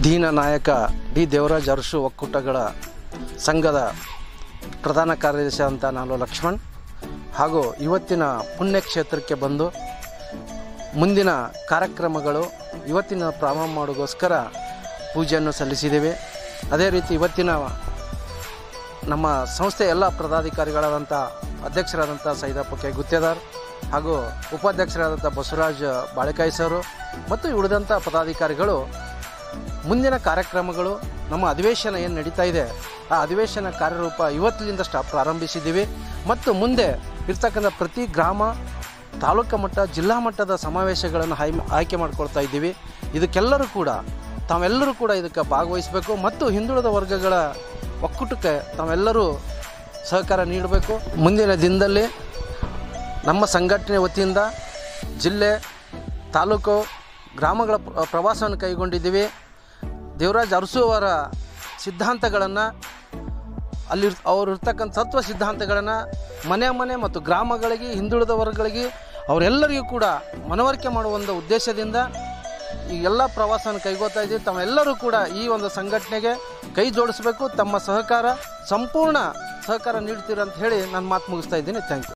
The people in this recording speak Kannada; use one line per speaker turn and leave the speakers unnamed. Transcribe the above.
ದೀನ ನಾಯಕ ಡಿ ದೇವರಾಜ್ ಅರಸು ಒಕ್ಕೂಟಗಳ ಸಂಘದ ಪ್ರಧಾನ ಕಾರ್ಯದರ್ಶಿ ಅಂತ ನಾನು ಲಕ್ಷ್ಮಣ್ ಹಾಗೂ ಇವತ್ತಿನ ಪುಣ್ಯಕ್ಷೇತ್ರಕ್ಕೆ ಬಂದು ಮುಂದಿನ ಕಾರ್ಯಕ್ರಮಗಳು ಇವತ್ತಿನ ಪ್ರಾರಂಭ ಮಾಡೋಗೋಸ್ಕರ ಪೂಜೆಯನ್ನು ಸಲ್ಲಿಸಿದ್ದೇವೆ ಅದೇ ರೀತಿ ಇವತ್ತಿನ ನಮ್ಮ ಸಂಸ್ಥೆ ಎಲ್ಲ ಪದಾಧಿಕಾರಿಗಳಾದಂಥ ಅಧ್ಯಕ್ಷರಾದಂಥ ಸೈದಪ್ಪ ಕೆ ಗುತ್ತೇದಾರ್ ಹಾಗೂ ಉಪಾಧ್ಯಕ್ಷರಾದಂಥ ಬಸವರಾಜ್ ಬಾಳೆಕಾಯಿ ಸರು ಮತ್ತು ಉಳಿದಂಥ ಪದಾಧಿಕಾರಿಗಳು ಮುಂದಿನ ಕಾರ್ಯಕ್ರಮಗಳು ನಮ್ಮ ಅಧಿವೇಶನ ಏನು ನಡೀತಾ ಇದೆ ಆ ಅಧಿವೇಶನ ಕಾರ್ಯರೂಪ ಇವತ್ತಿನಿಂದ ಸ್ಟಾ ಪ್ರಾರಂಭಿಸಿದ್ದೀವಿ ಮತ್ತು ಮುಂದೆ ಇರ್ತಕ್ಕಂಥ ಪ್ರತಿ ಗ್ರಾಮ ತಾಲೂಕು ಮಟ್ಟ ಜಿಲ್ಲಾ ಮಟ್ಟದ ಸಮಾವೇಶಗಳನ್ನು ಹೈ ಆಯ್ಕೆ ಮಾಡ್ಕೊಳ್ತಾ ಇದ್ದೀವಿ ಇದಕ್ಕೆಲ್ಲರೂ ಕೂಡ ತಾವೆಲ್ಲರೂ ಕೂಡ ಇದಕ್ಕೆ ಭಾಗವಹಿಸಬೇಕು ಮತ್ತು ಹಿಂದುಳಿದ ವರ್ಗಗಳ ಒಕ್ಕೂಟಕ್ಕೆ ತಾವೆಲ್ಲರೂ ಸಹಕಾರ ನೀಡಬೇಕು ಮುಂದಿನ ದಿನದಲ್ಲಿ ನಮ್ಮ ಸಂಘಟನೆ ವತಿಯಿಂದ ಜಿಲ್ಲೆ ತಾಲೂಕು ಗ್ರಾಮಗಳ ಪ್ರ- ಪ್ರವಾಸವನ್ನು ಕೈಗೊಂಡಿದ್ದೀವಿ ದೇವರಾಜ್ ಅರಸು ಅವರ ಸಿದ್ಧಾಂತಗಳನ್ನು ಅಲ್ಲಿ ಅವರು ಇರ್ತಕ್ಕಂಥ ತತ್ವ ಸಿದ್ಧಾಂತಗಳನ್ನು ಮನೆ ಮನೆ ಮತ್ತು ಗ್ರಾಮಗಳಿಗೆ ಹಿಂದುಳಿದ ವರ್ಗಗಳಿಗೆ ಅವರೆಲ್ಲರಿಗೂ ಕೂಡ ಮನವರಿಕೆ ಮಾಡುವ ಒಂದು ಉದ್ದೇಶದಿಂದ ಈ ಎಲ್ಲ ಪ್ರವಾಸವನ್ನು ಕೈಗೊಳ್ತಾ ಇದ್ದೀವಿ ತಾವೆಲ್ಲರೂ ಕೂಡ ಈ ಒಂದು ಸಂಘಟನೆಗೆ ಕೈ ಜೋಡಿಸಬೇಕು ತಮ್ಮ ಸಹಕಾರ ಸಂಪೂರ್ಣ ಸಹಕಾರ ನೀಡ್ತೀರ ಅಂತ ಹೇಳಿ ನಾನು ಮಾತು ಮುಗಿಸ್ತಾ ಇದ್ದೀನಿ ಥ್ಯಾಂಕ್ ಯು